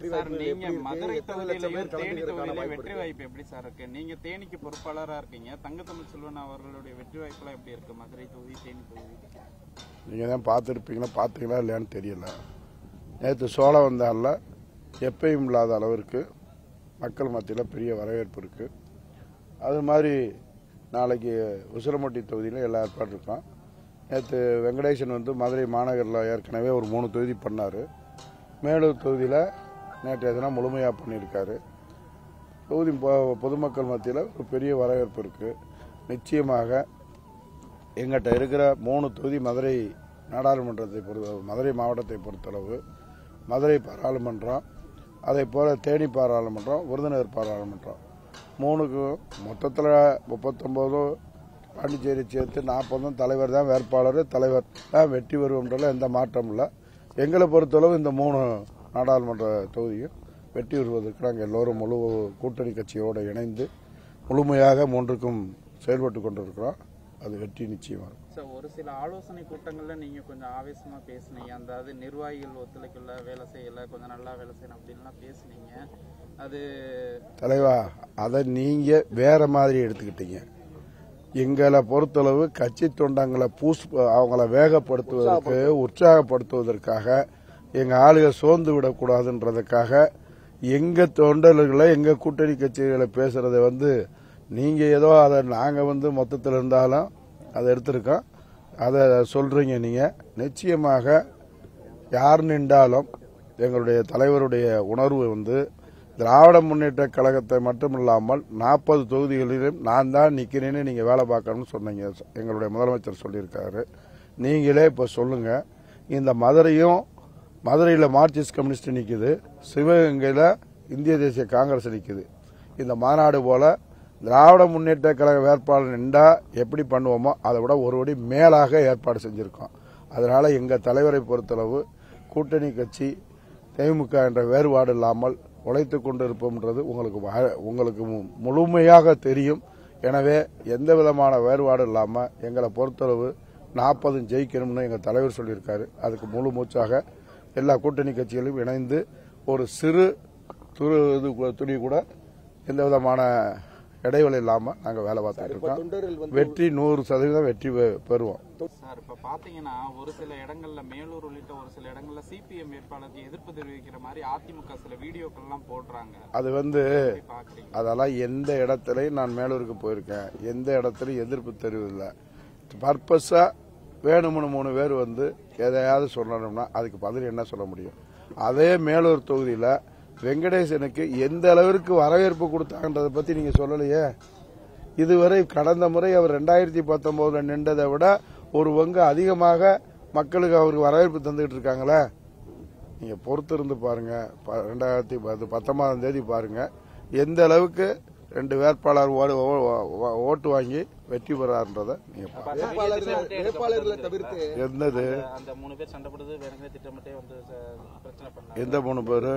வெற்றி சார் வாய்ப்பு நீங்க எப்படி மதுரை இருக்கு எத்தனை லட்சம் தொகுதியிலையும் பேர் தேனி கலந்துக்கிறதுக்கான தொகுதியில வாய்ப்பு வெற்றி இருக்கு வாய்ப்பு எப்படி சார் இருக்கு நீங்க தேனிக்கு பொறுப்பாளரா இருக்கீங்க தங்கத்தமிழ் செல்வன் அவர்களுடைய வெற்றி வாய்ப்புலாம் எப்படி இருக்கு மதுரை தொகுதி தேனி தொகுதி நீங்கள் தான் பார்த்துருப்பீங்களா பார்த்தீங்களா இல்லையான்னு தெரியல நேற்று சோளம் வந்தால எப்பயும் இல்லாத அளவிற்கு மக்கள் மத்தியில் பெரிய வரவேற்பு இருக்குது அது மாதிரி நாளைக்கு உசிலம்பட்டி தொகுதியில் எல்லா ஏற்பாடு இருக்கோம் நேற்று வெங்கடேசன் வந்து மதுரை மாநகரில் ஏற்கனவே ஒரு மூணு தொகுதி பண்ணார் மேலூர் தொகுதியில் நேற்றைய தினம் முழுமையாக பண்ணியிருக்காரு தொகுதி பொ- பொதுமக்கள் மத்தியில் ஒரு பெரிய வரவேற்பு இருக்குது நிச்சயமாக எங்கிட்ட இருக்கிற மூணு தொகுதி மதுரை நாடாளுமன்றத்தை பொறுத்த மதுரை மாவட்டத்தை பொறுத்தளவு மதுரை பாராளுமன்றம் அதே போல் தேனி பாராளுமன்றம் விருதுநகர் பாராளுமன்றம் மூணுக்கும் மொத்தத்தில் முப்பத்தொம்போதும் பாண்டிச்சேரி சேர்த்து நாற்பதும் தலைவர் தான் வேட்பாளர் தலைவர் தான் வெற்றி வருவோம்ன்றல எந்த மாற்றம் இல்லை எங்களை பொறுத்தளவு இந்த மூணு நாடாளுமன்ற தொகுதியும் வெற்றி வருவதற்கு நாங்கள் எல்லோரும் முழு கூட்டணி கட்சியோடு இணைந்து முழுமையாக மூன்றுக்கும் செயல்பட்டு கொண்டிருக்கிறோம் அது வெற்றி நிச்சயமாக இருக்கும் சார் ஒரு சில ஆலோசனை கூட்டங்கள்ல நீங்க கொஞ்சம் ஆவேசமா பேசுனீங்க அதாவது நிர்வாகிகள் ஒத்துழைக்கல வேலை செய்யல கொஞ்சம் நல்லா வேலை செய்யணும் அப்படின்லாம் பேசுனீங்க அது தலைவா அதை நீங்க வேற மாதிரி எடுத்துக்கிட்டீங்க எங்களை பொறுத்தளவு கட்சி தொண்டங்களை பூஸ் அவங்கள வேகப்படுத்துவதற்கு உற்சாகப்படுத்துவதற்காக எங்க ஆளுக சோர்ந்து விடக்கூடாதுன்றதுக்காக எங்க தொண்டர்களை எங்க கூட்டணி கட்சிகளை பேசுறதை வந்து நீங்க ஏதோ அதை நாங்க வந்து மொத்தத்தில் இருந்தாலும் அதை எடுத்திருக்கோம் அதை சொல்றீங்க நீங்க நிச்சயமாக யார் நின்றாலும் எங்களுடைய தலைவருடைய உணர்வு வந்து திராவிட முன்னேற்ற கழகத்தை மட்டுமில்லாமல் நாற்பது தொகுதிகளிலும் நான் தான் நிற்கிறேன்னு நீங்கள் வேலை பார்க்கணும்னு சொன்னீங்க எங்களுடைய முதலமைச்சர் சொல்லியிருக்காரு நீங்களே இப்போ சொல்லுங்க இந்த மதுரையும் மதுரையில் மார்க்சிஸ்ட் கம்யூனிஸ்ட் நிற்குது சிவகங்கையில் இந்திய தேசிய காங்கிரஸ் நிற்குது இந்த மாநாடு போல திராவிட முன்னேற்ற கழக வேட்பாளர் நின்றா எப்படி பண்ணுவோமோ அதை விட ஒரு படி மேலாக ஏற்பாடு செஞ்சிருக்கோம் அதனால எங்க தலைவரை பொறுத்தளவு கூட்டணி கட்சி திமுக என்ற வேறுபாடு இல்லாமல் உழைத்து கொண்டிருப்போம்ன்றது உங்களுக்கு வ- உங்களுக்கு மு- முழுமையாக தெரியும் எனவே எந்த விதமான வேறுபாடு இல்லாமல் எங்களை பொறுத்தளவு நாற்பதும் ஜெயிக்கணும்னு எங்கள் தலைவர் சொல்லியிருக்காரு அதுக்கு முழு மூச்சாக எல்லா கூட்டணி கட்சிகளும் இணைந்து ஒரு சிறு துரு இது கூட- துளி கூட எந்த விதமான இடைவெளி இல்லாமல் நாங்கள் வேலை பார்த்துட்டு இப்ப இருக்கோம் தொண்டர்கள் வந்து வெற்றி நூறு சதவீதம் வெற்றி பெ- பெறுவோம் சார் இப்ப பாத்தீங்கன்னா ஒரு சில இடங்கள்ல மேலூர் உள்ளிட்ட ஒரு சில இடங்கள்ல சிபிஎம் வேட்பாளருக்கு எதிர்ப்பு தெரிவிக்கிற மாதிரி அதிமுக சில வீடியோக்கள் எல்லாம் போடுறாங்க அது வந்து எப்படி பாக்குறீங்க அதெல்லாம் எந்த இடத்துலையும் நான் மேலூருக்கு போயிருக்கேன் எந்த இடத்துலையும் எதிர்ப்பு தெரிவில்லை பர்பஸா வேணும்னு மூணு பேர் வந்து எதையாவது சொல்லணும்னா அதுக்கு பதில் என்ன சொல்ல முடியும் அதே மேலூர் தொகுதியில் வெங்கடேசனுக்கு எந்த அளவிற்கு வரவேற்பு கொடுத்தாங்கன்றதை பத்தி நீங்க சொல்லலையே இதுவரை கடந்த முறை அவர் ரெண்டாயிரத்தி பத்தொன்பதுல நின்றதை விட ஒரு பங்கு அதிகமாக மக்களுக்கு அவருக்கு வரவேற்பு தந்துகிட்டு இருக்காங்களே நீங்க பொறுத்து இருந்து பாருங்க ப- ரெண்டாயிரத்தி பத்து பத்தொன்பதாம் தேதி பாருங்க எந்த அளவுக்கு ரெண்டு வேட்பாளர் ஓ- ஓ- ஓ- ஓட்டு வாங்கி வெற்றி பெறாருன்றத நீங்க பாருங்க. வேட்பாளர்களை வேட்பாளர்களை தவிர்த்து என்னது அந்த மூணு பேர் சண்டை போடுறது வேணுங்க திட்டமிட்டே வந்து ச- பிரச்சனை பண்ணாங்க எந்த மூணு பேரு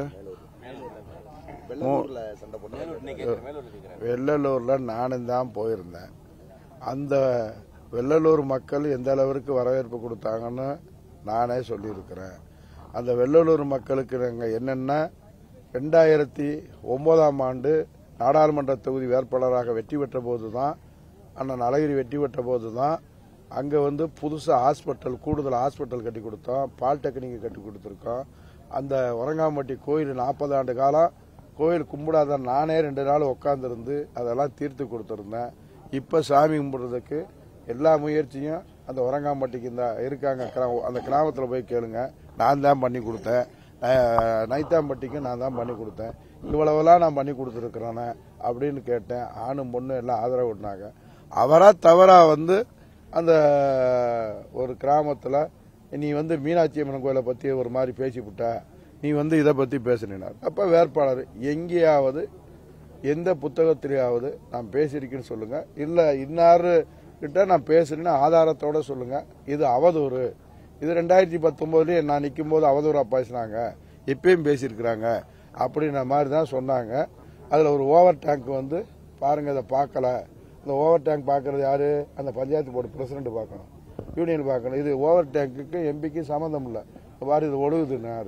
வெள்ளூர்ல சண்டை போட்டாங்க வெள்ளலூர்ல நானும் தான் போயிருந்தேன் அந்த வெள்ளலூர் மக்கள் எந்த அளவிற்கு வரவேற்பு கொடுத்தாங்கன்னு நானே சொல்லியிருக்கிறேன் அந்த வெள்ளலூர் மக்களுக்கு நாங்கள் என்னென்ன ரெண்டாயிரத்தி ஒன்பதாம் ஆண்டு நாடாளுமன்ற தொகுதி வேட்பாளராக வெற்றி பெற்ற போது தான் அண்ணன் அழகிரி வெற்றி பெற்ற போது தான் அங்கே வந்து புதுசாக ஹாஸ்பிட்டல் கூடுதல் ஹாஸ்பிட்டல் கட்டி கொடுத்தோம் பாலிடெக்னிக் கட்டி கொடுத்துருக்கோம் அந்த உரங்காம்பட்டி கோயில் நாற்பது ஆண்டு காலம் கோயில் கும்பிடாத நானே ரெண்டு நாள் உட்காந்துருந்து அதெல்லாம் தீர்த்து கொடுத்துருந்தேன் இப்போ சாமி கும்பிடுறதுக்கு எல்லா முயற்சியும் அந்த உரங்காம்பட்டிக்கு இந்த இருக்காங்க கிரா- அந்த கிராமத்தில் போய் கேளுங்க நான் தான் பண்ணி கொடுத்தேன் அஹ், நைத்தாம்பட்டிக்கும் நான் தான் பண்ணி கொடுத்தேன் இவ்வளவெல்லாம் நான் பண்ணி கொடுத்துருக்குறேனே அப்படின்னு கேட்டேன் ஆணும் பொண்ணு எல்லாம் ஆதரவு விட்டாங்க அவரா தவறா வந்து அந்த ஒரு கிராமத்தில் நீ வந்து மீனாட்சி அம்மன் கோயிலை பற்றி ஒரு மாதிரி பேசிவிட்ட நீ வந்து இதை பற்றி பேசினார் அப்போ வேட்பாளர் எங்கேயாவது எந்த புத்தகத்திலேயாவது நான் பேசியிருக்கேன்னு சொல்லுங்க இல்லை இன்னாரு கிட்ட நான் பேசுறேன்னு ஆதாரத்தோட சொல்லுங்க இது அவதூறு இது ரெண்டாயிரத்தி பத்தொன்பதுலயே நான் நிற்கும் போது அவதூறா பேசினாங்க இப்பயும் பேசியிருக்கிறாங்க அப்படின்ற மாதிரி தான் சொன்னாங்க அதில் ஒரு ஓவர் டேங்க் வந்து பாருங்க இதை பார்க்கல இந்த ஓவர் டேங்க் பார்க்கறது யாரு அந்த பஞ்சாயத்து போர்டு பிரசிடண்ட் பார்க்கணும் யூனியன் பார்க்கணும் இது ஓவர் டேங்குக்கு எம்பிக்கு சம்மந்தம் இல்லை பாரு இது ஒழுகுதுன்னாரு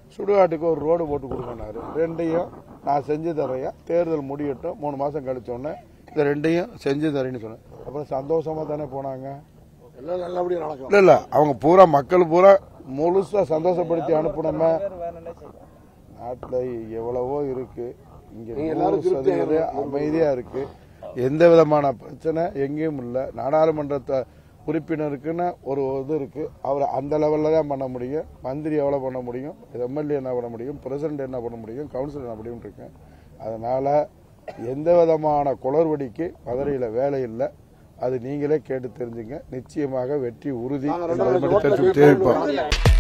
சுடுகாட்டுக்கு ஒரு ரோடு போட்டு கொடுங்கனாரு ரெண்டையும் நான் செஞ்சு தர்றையா தேர்தல் முடியட்டும் மூணு மாசம் கழிச்சோடனே இந்த ரெண்டையும் செஞ்சு தரேன்னு சொன்னேன் அப்புறம் சந்தோஷமா தானே போனாங்க எல்லாம் நல்லபடியா நடக்கும் இல்ல இல்ல அவங்க பூரா மக்கள் பூரா முழுசா சந்தோஷப்படுத்தி அனுப்புனோமே நாட்டுல எவ்வளவோ இருக்கு இங்க நூறு சதவீதம் அமைதியா இருக்கு எந்த விதமான பிரச்சனை எங்கேயும் இல்ல நாடாளுமன்றத்தை உறுப்பினருக்குன்னு ஒரு இது இருக்கு அவர் அந்த லெவல்ல தான் பண்ண முடியும் மந்திரி எவ்வளவு பண்ண முடியும் எம்எல்ஏ என்ன பண்ண முடியும் பிரசிடண்ட் என்ன பண்ண முடியும் கவுன்சிலர் என்ன முடியும் இருக்கு அதனால எந்த விதமான குளறுபடிக்கு மதுரையில வேலை இல்லை அது நீங்களே கேட்டு தெரிஞ்சுங்க நிச்சயமாக வெற்றி உறுதி என்பதை மட்டும் தெரிவித்து இருப்போம்